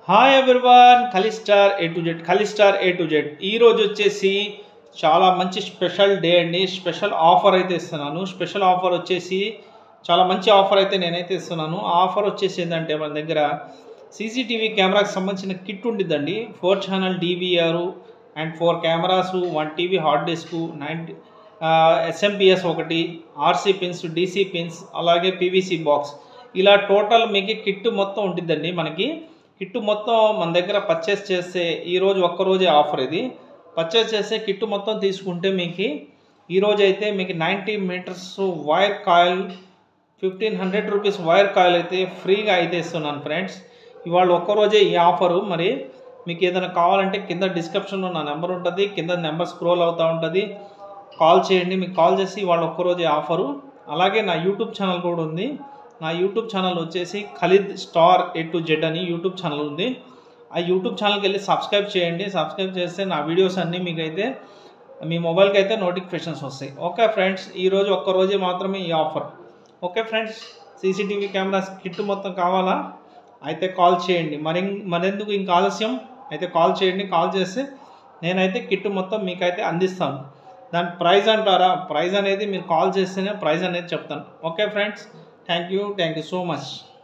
hi everyone Khalid star A to Z Khalid star A to Z ఈ రోజు వచ్చేసి చాలా మంచి స్పెషల్ డే అండి స్పెషల్ ఆఫర్ అయితే ఇస్తున్నాను స్పెషల్ ఆఫర్ వచ్చేసి చాలా మంచి ఆఫర్ అయితే నేనైతే ఇస్తున్నాను ఆ ఆఫర్ వచ్చేసి ఏంటంటే మన దగ్గర సీసీటీవీ కెమెరాకి సంబంధించిన కిట్ ఉండిద్దండి four channel DVR and four cameras one TV hard disk nine SMPS ఒకటి ఆర్సీ పిన్స్ డీసీ పిన్స్ అలాగే పీవీసీ బాక్స్ ఇలా టోటల్ మీకు కిట్ మొత్తం ఉంటుందండి మనకి కిట్ మొత్తం మన దగ్గర పర్చేస్ చేస్తే ఈరోజు ఒక్కరోజే ఆఫర్ ఇది పర్చేస్ చేస్తే కిట్ మొత్తం తీసుకుంటే మీకు ఈరోజు అయితే మీకు ninety metres wire coil fifteen hundred rupees wire coil అయితే ఫ్రీగా అయితే ఇస్తున్నాను ఫ్రెండ్స్ ఇవాళ ఒక్కరోజే ఈ ఆఫరు మరి మీకు ఏదైనా కావాలంటే కింద డిస్క్రిప్షన్లో నా నెంబర్ ఉంటుంది కింద నెంబర్ స్క్రోల్ అవుతూ ఉంటుంది కాల్ చేయండి మీకు కాల్ చేసి ఇవాళ ఒక్కరోజే ఆఫరు అలాగే నా యూట్యూబ్ ఛానల్ కూడా ఉంది నా యూట్యూబ్ ఛానల్ వచ్చేసి Khalid star A to Z అని యూట్యూబ్ ఛానల్ ఉంది ఆ యూట్యూబ్ ఛానల్కి వెళ్ళి సబ్స్క్రైబ్ చేయండి సబ్స్క్రైబ్ చేస్తే నా వీడియోస్ అన్నీ మీకు అయితే మీ మొబైల్కి అయితే నోటిఫికేషన్స్ వస్తాయి ఓకే ఫ్రెండ్స్ ఈరోజు ఒక్కరోజే మాత్రమే ఈ offer okay friends CCTV cameras kit మొత్తం కావాలా అయితే కాల్ చేయండి మరి మరెందుకు ఇంక ఆలస్యం అయితే కాల్ చేయండి కాల్ చేస్తే నేనైతే కిట్ మొత్తం మీకైతే అందిస్తాను దాని ప్రైస్ అంటారా ప్రైస్ అనేది మీరు కాల్ చేస్తేనే ప్రైస్ అనేది చెప్తాను okay friends thank you thank you so much